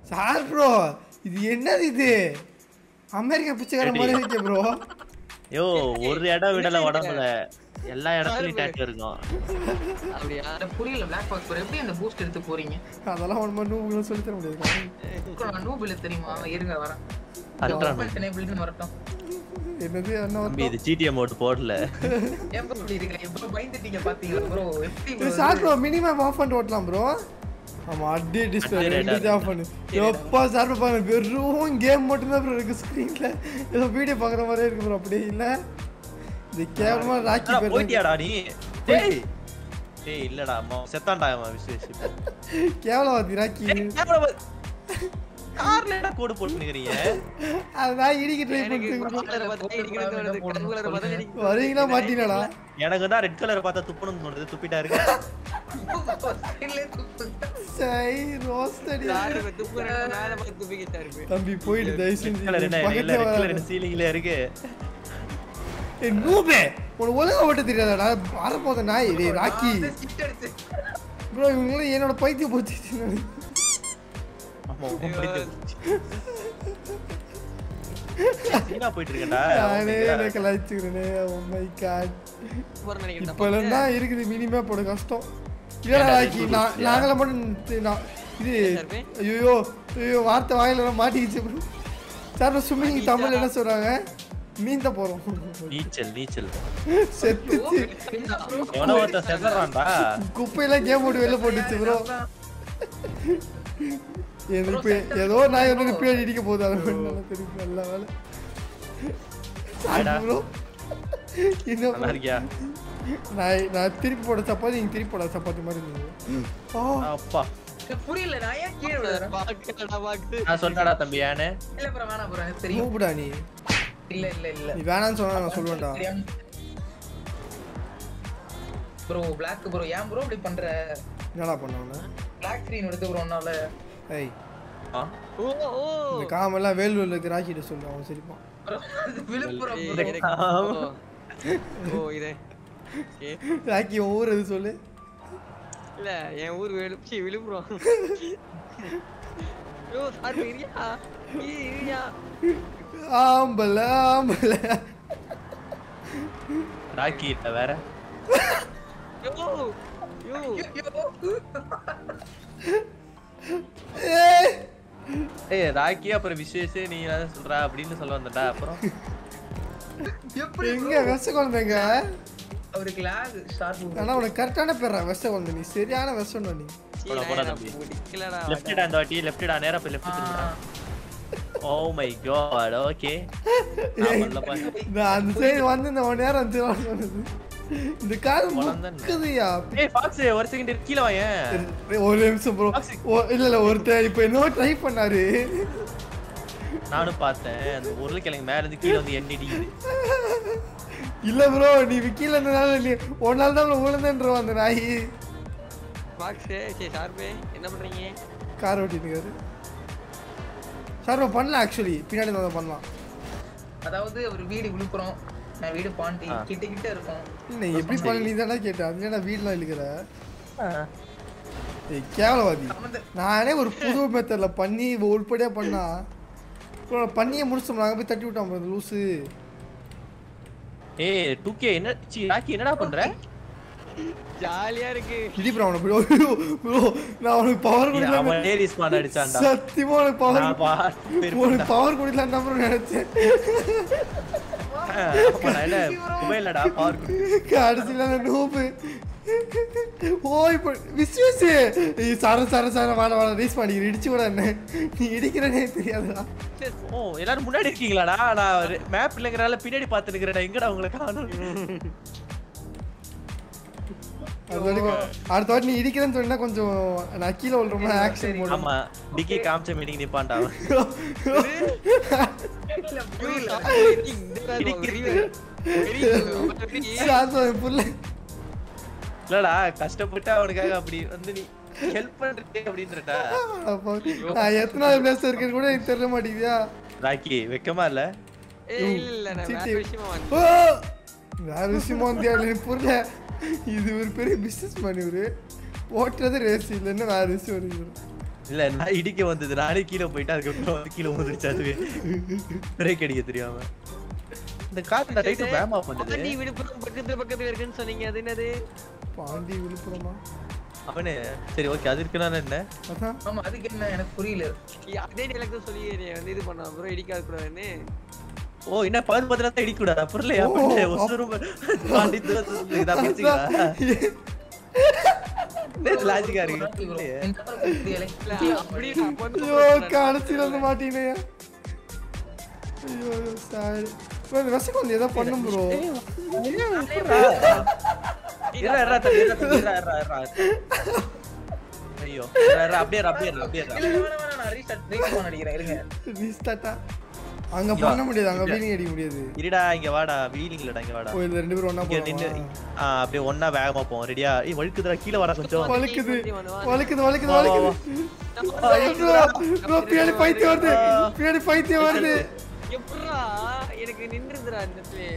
Sir bro இது என்னது இது அமெரிக்கா பிச்சைக்கார மாதிரி இருக்கு ப்ரோ யோ ஒரு இடம் விடல உடம்புல எல்லா இடத்துலயும் டேட்டு இருக்கும் அப்படியா அட புரியல பிளாக் பாக்ஸ் ப்ரோ எப்படி அந்த பூஸ்ட் எடுத்து போறீங்க அதெல்லாம் ஒன்று நூறு சொல்லி தர முடியாது நான் நூபில் தெரியுமா இருங்க வரேன் அல்ட்ரா எனேபிள்னு வரட்டும் என்னது என்ன தம்பி இது ஜிடிஎம் மோட் போடல ஏன் bro இப்படி இருக்கீங்க ப்ரோ பயந்துட்டீங்க பாத்தீங்களா ப்ரோ எப்படி bro இது சார் ப்ரோ மினிமம் ஆஃப் பண்ணிட்டு ஓட்டலாம் ப்ரோ ஆமா அடி டிஸ்பிளே அடி ரெண்டு red ஆஃப் பண்ணு எப்பா சார் பாருங்க வெறும் கேம் மட்டும் தான் ப்ரோ இருக்கு ஸ்க்ரீன்ல ஏதோ வீடியோ பார்க்குற மாதிரியே இருக்கு ப்ரோ அப்படி இல்ல இது கேவலமா ராக்கி ஆனா, பேர் போயிட்டியாடா நீ டேய் டேய் இல்லடா அம்மா செத்தான்டா அவன் விசேஷ் கேவலவாதி ராக்கி கார்ல என்ன கோடு போட்டு நிக்கிறீங்க அதான் இடிக்க ட்ரை எனக்கு பண்ணிட்டு கலரை பார்த்தா இடிக்கணும்னு தோணுது கருங்குலரை பார்த்தா இடிக்கணும் வரீங்களா மாட்டீங்களா எனக்கு தான் ரெட் கலர் பார்த்தா துப்பணும்னு தோணுது துப்பிட்டா இருக்கு சை ரோஸ்டடி யாரு துப்பு மேல பார்த்து துப்பிக்கிட்டா இருக்கு தம்பி போயிடு தயவு செஞ்சு கலர் என்ன இல்ல பக்கத்துல ரெட் கலர் வராத. என்ன சீலிங்ல இருக்கு ஏய் நூபே உனக்கு ஒழுங்கா ஓட்ட தெரியாதாடா வரப்போத நாய் டேய் ராக்கி ப்ரோ இவங்களும் என்னோட பைத்தியம் போச்சு ஆமா உன் பிடித்து சீனா போயிட்டு இருக்கேன்டா நானே என்ன கலாய்ச்சுக்கிறேனே ஓ மை காட் போற நினைக்கிறேன் இப்பெல்லாம் தான் இருக்குது மினிமே போட கஷ்டம் இல்லடா ராக்கி நான் நாங்கள மட்டும் தி- நான் இது சர்வே? ஐயோ ஐயோ வார்த்தை வாயில மாட்டிக்கிச்சு ப்ரோ சார் ஸ்விம்மிங் தமிழ் என்ன சொல்றாங்க மீந்த போறோம் நீச்சல் நீச்சல் செத்துச்சு எவனோ ஒருத்தன் செதறான்டா குப்பையெல்லாம் கேம் போட்டு வெளில போட்டுச்சு ப்ரோ எனக்கு இப்ப ஏதோ நாய் வந்து பின்னாடி இடிக்க போகுது அது மட்டும் நல்லா தெரியும் நல்ல வேலை ஏடா. ப்ரோ நல்லா என்ன இருக்கியா நான் நான் திருப்பி போட சப்பாத்தி நீங்க திருப்பி போட சப்பாத்தி மாதிரி இருந்தது ஓ அப்பா புரியல நான் ஏன் கீழே விழுறேன் பாக்கடா பாக்கு நான் சொன்னடா தம்பி ஏன்னு இல்ல ப்ரோ வேணாம் ப்ரோ எனக்கு தெரியும் மூப்புடா நீ இல்ல இல்ல இல்ல நீ வேணாம்னு சொன்னா நான் சொல்லுவேன்டா ப்ரோ பிளாக் ப்ரோ ஏன் ப்ரோ இப்படி பண்ற என்னடா பண்ணவன பிளாக் ஸ்கிரீன் எடுத்து ப்ரோ உன்னால ஏய் ஆ? ஓ ஓ இந்த காமெல்லாம் வேலூர்ல ராக்கிட்ட சொல்லு அவன் சிரிப்பான் bro, அது விழுப்புரம் ஏய், bro. எனக்கு- ஓ. ஓ இது ஏ, ராக்கி ஒவ்வொரு இது சொல்லு இல்ல என் ஊர் விழு சி, விழுப்புரம் ஓ சார் இரியா ஏய், இரியா ஆம்பல ஆம்பல ராக்கி இல்ல வேற யோ யோ ஏய் ஏய் ராக்கி அப்புறம் விசேஷ் நீ என்ன சொல்ற அப்படின்னு சொல்ல வந்தடா அப்புறம் எப்படி எங்க வெச குழந்தைங்க அவருக்கு லாக் ஷார்ப் ஆனா உனக்கு கரெக்டான பேரா வெச குழந்தை நீ சரியான வெசம் நீ சீ, போடா, நான் போடா என்ன தம்பி. பிடிக்கலடா லெஃப்ட் டா இந்த வாட்டி லெஃப்ட் டா நேரா போய் லெஃப்ட் திரும்புடா ஓ மை காட் ஓகே நான் பண்ணலப்பா நான் அந்த சைடு வந்து இந்த ஒன் நேரம் வந்து சொன்னது இந்த கால் குழந்தைன்னு. முக்குதுயா ஏய் ஃபாக்ஸ் ஒரு செகண்ட் கீழ வாயேன் ஒரு நிமிஷம் ப்ரோ இல்ல இல்ல ஒருத்தர் இப்ப என்னவோ ட்ரை பண்ணாரு நானும் பார்த்தேன் அந்த உருளைக்கிழங்கு மேல இருந்து கீழ வந்து எண்ணி அடிக்குது இல்ல ப்ரோ நீ கீழ இருந்தனால நீ ஒரு நாள் தான் விழுந்தன்றோம் அந்த நாய் பாக்ஸ் சரி ஷார்பே என்ன பண்றீங்க கார் ஓட்டிட்டு இருக்காரு சார் bro, பண்ணலாம் ஆக்சுவலி பின்னாடி வந்து பண்ணலாம் அதாவது அவர் வீடு விழுப்புரம் நான் வீடு பாண்டி ஆ. கிட்ட கிட்ட இருக்கும் இல்லை எப்படி பண்ண நீ தானே கேட்ட அது என்ன வீடெலாம் இழுக்கிற ஏய் கேவலவாதி சம்மந்த- நானே ஒரு புது மெத்தட்ல பண்ணி உருப்படியா பண்ணா bro, நான் பண்ணியே முடிச்சோம் நாங்கள் போய் தட்டி விட்டோம் bro, இந்த லூசு ஏய் 2k என்ன சி ராக்கி என்னடா பண்ற ஜாலியா இருக்கு இடி ப்ரோ அவனை ப்ரோ ப்ரோ நான் அவனுக்கு பவர் ஏய், கொடுக்கல அவனே ரீஸ்பான் அடிச்சான்டா சத்தியமா உனக்கு பவர் நான் பாட்டு போயிருப்பேன்டா. உனக்கு பவர் கொடுக்கலாம் தான் ப்ரோ நினைச்சேன் ஆமா, நான் என்ன மொபைல்லடா பவர் கடைசியில் அந்த நூப்பு ஓ இப்போ விஸ்வஸ் சார சார சார வாட வாட ரீஸ் பண்ணி இடிச்சு கூட என்ன நீ இடிக்கிறனே தெரியாதுடா ஓ எல்லாரும் முன்னாடி இருக்கீங்களாடா நான் மேப் இல்லங்கறால பின்னாடி பாத்து நிக்கிறேன் எங்கடா உங்களை காணோம் அது வரைக்கும் அடுத்த வாட்டி நீ இடிக்கிறேன்னு சொன்னா கொஞ்சம் நான் கீழே விழுறோம்னா ஆக்ஷன் போடும் ஆமா டிக்கி காமிச்ச மீட்டிங் நிப்பான்டா அவன். இல்ல, புரியல புள்ள இல்லடா கஷ்டப்பட்டு அவனுக்காக அப்படி வந்து நீ ஹெல்ப் பண்றே அப்படின்றடா அப்போ, நான் எத்தனாவது பிளேஸ் இருக்கேன்னு கூட எனக்கு தெரிய மாட்டேங்குதியா ராக்கி வெக்கமா இல்ல இல்ல நான் வேற சீட்டி. விஷயமா வந்தேன் ஓ! வேற விஷயமா வந்து எனக்கு புரியல இது ஒரு பெரிய பிசினஸ் பண்ணி இவரு ஓட்டுறது ரேஸ் இல்லைன்னா வேற விஷயம் இருக்கு இல்ல நான் இடிக்க வந்தது நானே கீழே போயிட்டு அதுக்கப்புறம் வந்து கீழே வந்துருச்சு அதுவே பிரேக் அடிக்க தெரியாம இந்த காத்து ரைட்டு வேமா பண்ணுது பாண்டி விழுப்புரம் பக்கத்துல பக்கத்துல இருக்குன்னு சொன்னீங்க அது என்னது பாண்டி விழுப்புரமா அவனே சரி ஓகே அது இருக்குன்னா என்ன அதான் ஆமா அதுக்கு என்ன எனக்கு புரியல ஏய், அதே எனக்கு சொல்லி நீ வந்து இது பண்ண அப்புறம் இடிக்காத கூடாதுன்னு ஓ என்ன பகல் பதிலா தான் இடிக்கூடாது அப்புறம் இல்லையா ஓ, பண்ணு அப்~ ஒசூரும் பாண்டி தூரத்துல இதா பிடிச்சிங்களா லாஜிக்கா இருக்கு இல்லையே. இந்த பக்கம் புரியலை. இல்ல அப்படி நான் வந்து ஐயோ கடைசியில் வந்து மாட்டீங்கயா ஐயோ சாரி ப்ரோ இந்த விசக்கு வந்து எதோ பண்ணும் ப்ரோ இருடா, இருடா, தம்பி, இருடா, தம்பி, இருடா, இருடா, இருடா. ஐயோ இருடா, இருடா, அப்படியே இரு, அப்படியே இரு, அப்படியே இரு. இல்ல, வேணாம், வேணாம், நான் restart, respawn அடிக்கிறேன், இருங்க. ரீஸ்டார்ட்டா அங்க பண்ண முடியாது அங்க வீலிங் அடிக்க முடியாது இருடா இங்க வாடா வீலிங்லடா இங்க வாடா ஓ இதுல ரெண்டு பேரும் ஒண்ணா இங்க நின்னு போறோம் ஆ, அப்படியே ஒண்ணா வேகமா போவோம் ரெடியா ஏய் வழுக்குதுடா கீழ வரா கொஞ்சம் வலிக்குது வா, வலிக்குது வலிக்குது வா, வா, வலிக்குது ப்ரோ ப்ரோ பின்னாடி பைத்தியம் வருது பின்னாடி பைத்தியம் வருது எப்படிடா எனக்கு நின்றுதுடா இந்த இடத்துல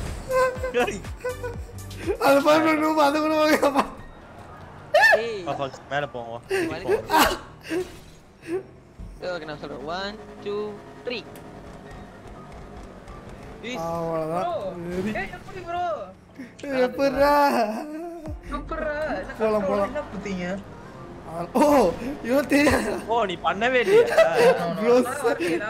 அது பாருங்க நூபா அது கூட வாங்கப்பா ஏய் வா, fox, மேல போவோம் வா. வலிக்குது. ஓகே நான் சொல்றேன் ஒன் டூ த்ரீ அவ்வளவுதான் சரி. ஏய், எப்படி bro? எப்படிடா சூப்பர்ரா. என்ன போலாம், control, போலாம். என்ன குத்தீங்க? ஓ இவன் தெரியாது ஓ நீ பண்ணவே இல்லையா அவனோட Bro, படம் வரலையேடா.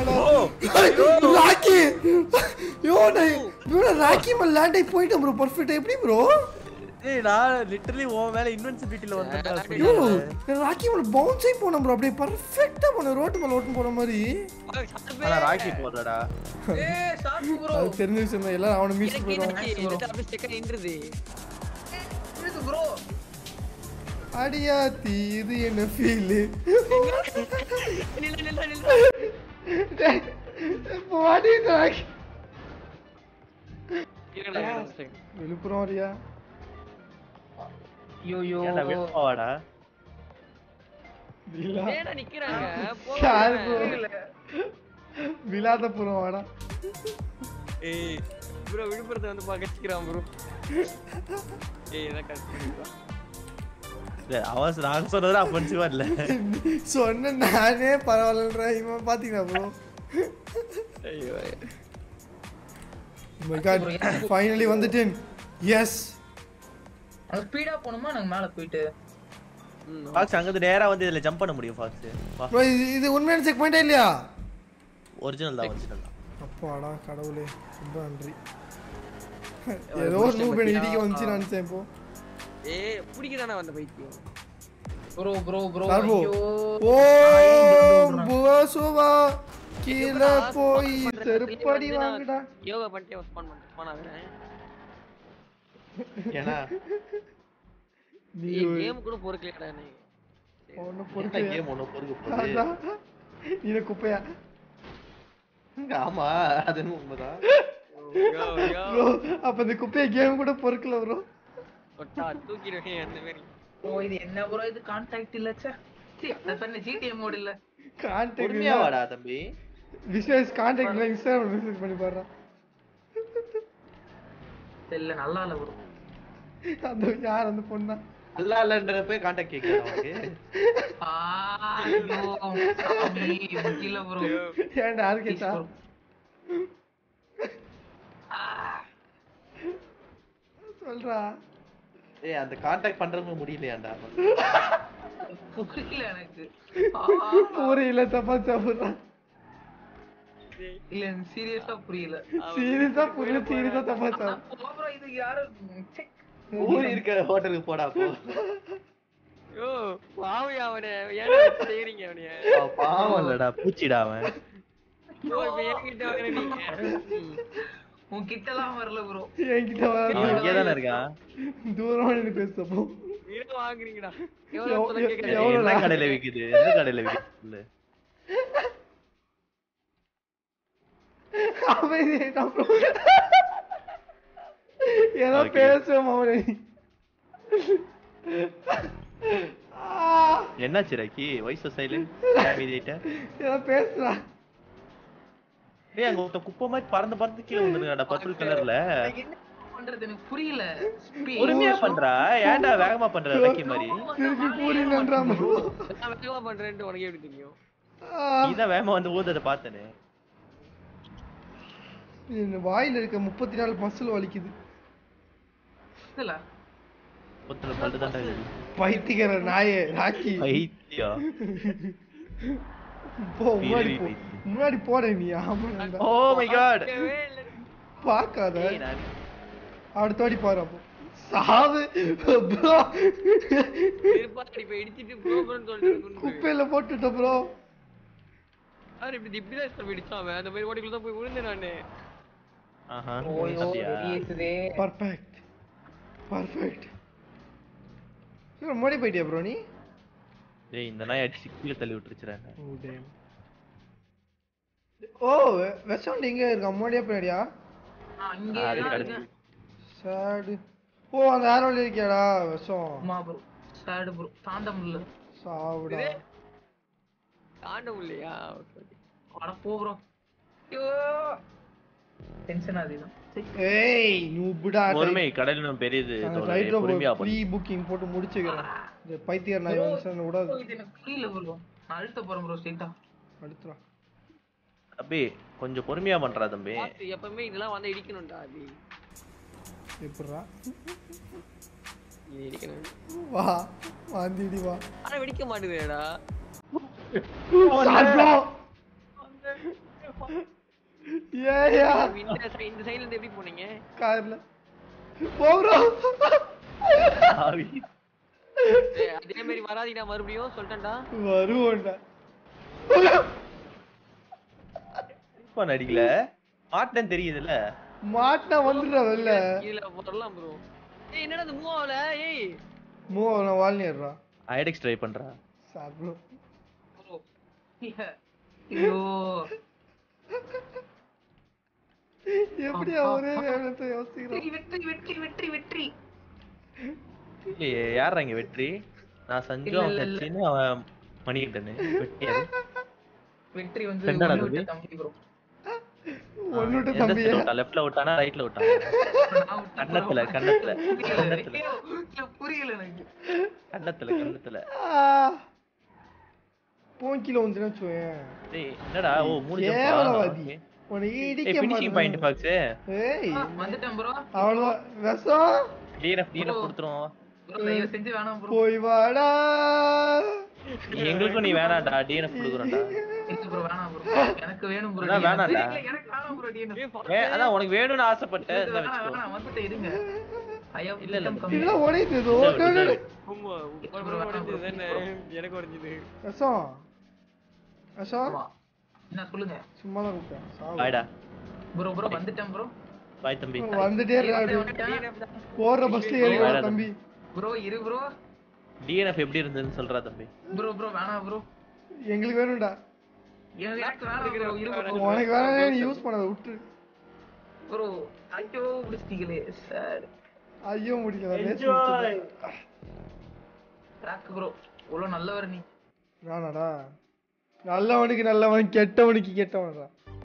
ராக்கி யோ நான் இவன ராக்கி மேல லேண்ட் ஆகி போயிட்டேன் ப்ரோ பர்ஃபெக்ட்டா எப்படி ப்ரோ ஏய் நான் லிட்டரலி உன் மேல இன்வென்சிபிலிட்டில வந்துட்டேன் யோ நான் ராக்கி மேல பவுன்ஸ் ஆகி போனேன் ப்ரோ அப்படியே பர்ஃபெக்ட்டா போனேன் ரோட்டு மேல ஓட்டு போற மாதிரி ஆனா ராக்கி போடுறடா ஏய், sharp bro. அது தெரிஞ்ச விஷயம் தான் எல்லாரும் அவனை மீட் எனக்கு போயிடுவான் எனக்கு இந்த இடத்துல அப்படியே ஸ்டெக்கா நின்றுது புரியுது bro. அடியா தீ இது என்ன ஃபீல் நில்ல நில்ல நில்ல பாடி ராக்கி இருடா, இருடா, ஒரு second. விழுப்புரம் வரியா ஐயோயோ. ஏன்டா விழுப்பாவாடா விழா ஏன்டா நிக்கிறாங்க யாரு போங்க bro? விழாதபுரம் வாடா ஏய் ப்ரோ விழுப்புரத்தை வந்து பகச்சிக்கிறான் ப்ரோ ஏய் இதான் கஷ்டம் இல்ல, அவன் நான் சொன்னது அஃபென்சிவா இல்ல சொன்ன நானே பரவாயில்லன்ற இவன் பாத்தீங்களா ப்ரோ ஐயோ மை காட் ஃபைனலி வந்துட்டேன் எஸ் அங்க speed ஆ போகணுமா நாங்க மேல போயிட்டு ம் ஃபாக்ஸ் அங்க இருந்து நேரா வந்து இதுல ஜம்ப் பண்ண முடியும் ஃபாக்ஸ் வா ப்ரோ இது இது உண்மையான செக் பாயிண்டா இல்லையா ஒரிஜினல் தான் ஒரிஜினல் தான் அப்பாடா கடவுளே ரொம்ப நன்றி ஏதோ ஒரு நூபன் இடிக்க வந்துச்சு நினைச்சேன் இப்போ ஏய் பிடிக்கதானே வந்த பைத்தியம் ப்ரோ ப்ரோ ப்ரோ Turbo. ஐயோ ஓ புவசுவா கீழே போய் செருப்படி வாங்குடா யோகா பண்ணிட்டு ஸ்பான் பண்ணிட்டு ஸ்பான் ஆகுறேன் ஏன்னா நீ ஏய் கேம் கூட பொறுக்கலடா நீ ஒண்ணு என்ன பொறுக்கலையா கேம் ஒண்ணு பொறுக்க போகுது அதான். நீ என்ன குப்பையா ஆமா அது என்னமோ உண்மைதான் யோ யோ ப்ரோ அப்ப இந்த குப்பையை கேம் கூட பொறுக்கல ப்ரோ தொட்டா தூக்கிடுவேன் அந்த மாதிரி ப்ரோ இது என்ன ப்ரோ இது கான்டாக்ட் இல்ல ச்சே சீ நான் சொன்ன ஜிடிஎம் மோட் இல்ல கான்டாக்ட் உண்மையா வாடா தம்பி விசேஷ் கான்டாக்ட் இல்ல இன்ஸ்டாகிராம் மெசேஜ் பண்ணி பாடுறான் இல்ல நல்லா இல்ல ப்ரோ அந்த யார் அந்த பொண்ணா நல்லா இல்லன்ற போய் கான்டாக்ட் கேக்குறேன் உனக்கு ஐயோ சாமி முடியல ப்ரோ ஏன்டா யாரு கேட்டா சொல்றா ஏய் அந்த கான்டாக்ட் பண்றது முடியலையாண்டா புரியல எனக்கு ஆ, புரியல தப்பா சாப்பிடுறான் இல்ல சீரியஸா புரியல சீரியஸா புரியல சீரியஸா தப்பா சாப்பிடுறான் ப்ரோ இது யாரு ச்சே. ஊர் இருக்க ஹோட்டலுக்கு போடா போ யோ பாவி அவனே ஏன்டா இப்படி செய்றீங்க அவனைய அவன் பாவம் இல்லடா பூச்சிடா அவன் யோ இப்ப என்கிட்ட வர நீங்க உன் கிட்டலாம் வரல ப்ரோ என்கிட்ட அவன் வர இங்கே தானே இருக்கான் தூரமா நின்று பேசப்போ வீர வாங்குறீங்கடா எவ்வளவு- எவ்வளவு சொல்ல கேக்குறீங்க எவ்வளவு என்ன நான்- கடையில விக்குது எந்த கடையில விக்குது அமைதியாயிட்டான் bro. ஏதோ Okay. பேசுவோம் அவனை ஆ, என்னாச்சு ராக்கி வயசு சைலண்ட் அமைதியிட்ட ஏதோ பேசுறா ஏய் அங்க ஒருத்த குப்பை மாதிரி பறந்து பறந்து கீழே வந்துருக்காடா பர்பிள் கலர்ல எனக்கு என்ன பண்றது எனக்கு புரியல Speed. பொறுமையா பண்றா ஏன்டா வேகமா பண்ற லக்கி மாதிரி திருப்பி பூரின்றான் bro. நான் வேகமா பண்றேன்ட்டு உனக்கு எப்படி தெரியும் ஆ, நீதான் வேகமா வந்து ஊதத பார்த்தனே என் வாயில இருக்க முப்பத்தி நாலு மசில் வலிக்குது இல்ல ஒத்துல பல்லு தான்டா பைத்தியக்கார நாயே ராக்கி பைத்தியா போ முன்னாடி போ பைத்தியம். முன்னாடி போட நீ ஆமா ஓ மை காட் கேட்கவே இல்ல. பார்க்காத அடுத்த வாடி பாரு அப்போ சாவு ப்ரோ திருப்பாடி போய் இடிச்சிட்டு ப்ரோ ப்ரோன்னு சொல்லிட்டு இருக்கணும். குப்பையில போட்டுட்ட ப்ரோ யாரு இப்படி இப்படிதான் சார் இடிச்சான் அவன் அந்த மாதிரி ஓடிக்குள்ள தான் போய் விழுந்தேன் நானு ஆஹா ஓயோ அப்படியா வெளியேத்துதே பர்ஃபெக்ட் பர்ஃபெக்ட் முன்னாடி போயிட்டியா ப்ரோ நீ டேய் இந்த நாய் அடிச்சு கீழே தள்ளி விட்டுருச்சுறாங்க ஓ டேம் ஓ வெஸ்ட் எங்க இருக்கா முன்னாடியே பின்னாடியா நான் இங்கே அது தான் அடுத்து. இருக்கேன் சாடு ஓ அந்த ஆரோல இருக்கியாடா விஷம் ஆமா ப்ரோ சேடு ப்ரோ தாண்ட முடியல சாவுடா தாண்ட முடியலையா ஓகே ஓகே அட போ ப்ரோ ஐயோ டென்ஷன் ஆகுது ஏய் நூபுடா பொறுமை கடல் இன்னும் பெரியது தோழரே. ரைட்ல பொறுமையா ப்ரீ பண்ணு புக்கிங் போட்டு முடிச்சுக்கிறேன் இந்த பைத்தியர் நாய் வந்து விடாது இது எனக்கு புரியல ப்ரோ நான் அழுத்த போறேன் ப்ரோ ஸ்ட்ரைட்டா அடுத்துடா தம்பி கொஞ்சம் பொறுமையா பண்றா தம்பி பார்த்து எப்பவுமே இதெல்லாம் வந்து இடிக்கணும்டா அது எப்படிடா இது இடிக்கணும் வா வாந்திடி வா ஆனா வெடிக்க மாட்டேங்குதுடா சாப்டோ ஏயா இந்த side- இந்த சைடுல இருந்து எப்படி போனீங்க கார்ல போ ப்ரோ ஆவி. ஏய், அதே மாதிரி வராதீங்கடா மறுபடியும் சொல்லிட்டேன்டா வருவோண்டா இப்ப நடிக்கல மாட்டேன் தெரியுதுல்ல மாட்டினா வந்துடுறா வெளில இதுல வரலாம் ப்ரோ ஏய் என்னடா இது மூவ் ஆகல ஏய் மூவ் நான் வாழ்னிடுறா ஐடெக்ஸ் ட்ரை பண்றா சாப்டோ ப்ரோ ஐயோ எப்படியா ஒரே வேகத்தை யோசிக்கிறோம் வெற்றி வெற்றி வெற்றி வெற்றி இல்லையே யாரா இங்க வெற்றி நான் சஞ்சு அவன் இல்ல, இல்ல, இல்ல. சச்சின்னு அவன் மணிக்கிட்டனு வெற்றி யாரு? வெற்றி வந்து என்னடா ஒண்ணு தம்பி? விட்ட தம்பி ப்ரோ ஒன்னு விட்டு எந்த தம்பியா side விட்டா லெஃப்ட்ல விட்டானா ரைட்ல விட்டானா நான் விட்டேன் கன்னத்துல bro. கன்னத்துல புரியல கன்னத்துல ஐயோ, இல்ல, புரியல எனக்கு கன்னத்துல கன்னத்துல போங்கில வந்துன்னு வச்சுவேன் டேய் என்னடா ஓ மூணு கேவலவாதி. ஜம்ப் உன்னை ஏய் இடிக்க ஃபினிஷிங் பாயிண்ட் மாட்டேன் பாக்ஸ் ஏய் ஆ, வந்துட்டேன் ப்ரோ அவ்வளவுதான் விஷம் டிஎன்எஃப் டிஎன்எஃப் கொடுத்துரும் ப்ரோ தயவு செஞ்சு வேணாம் ப்ரோ போய் வாடா எங்களுக்கும் நீ வேணாம்டா டிஎன்எஃப் கொடுக்குறோம்டா இல்ல ப்ரோ வேணாம் ப்ரோ எனக்கு வேணும் ப்ரோ அதான் வேணாம்டா. எனக்கு வேணாம் ப்ரோ டிஎன்எஸ் ஏ அதான் உனக்கு வேணும்னு ஆசைப்பட்டேன் இந்த வேணாம் வச்சுக்கோ வேணாம் வந்துட்டு இருங்க ஐயோ இல்ல, இல்ல, கம்மி இதெல்லாம் உடையுது விசாரி, விசாரி. ஆமா bro, bro, வேணாம் உடைஞ்சது bro, தானே bro. எனக்கு உடைஞ்சது விஷம் விஷம் ஆமா. என்ன சொல்லுங்க சும்மா தான் கூப்பிட்டேன் சாவு. பாய்டா ப்ரோ ப்ரோ வந்துட்டேன் ப்ரோ பாய் தம்பி வந்துட்டே இருக்காரு போற பஸ்ல ஏறி வா தம்பி ப்ரோ இரு ப்ரோ டிஎன்எஃப் எப்படி இருந்ததுன்னு சொல்றா தம்பி ப்ரோ ப்ரோ வேணாம் ப்ரோ எங்களுக்கு வேணும்டா எனக்கு வேணாம் ப்ரோ இரு ப்ரோ உனக்கு வேணாம் நீ யூஸ் பண்ணாத விட்டு ப்ரோ ஐயோ முடிச்சிட்டீங்களே சார் ஐயோ முடிக்கல ரேஸ் Enjoy. ராக் ப்ரோ இவ்வளோ நல்லவர் நீ நானாடா நல்லவனுக்கு நல்லவன் கெட்டவனுக்கு கெட்டவன்டா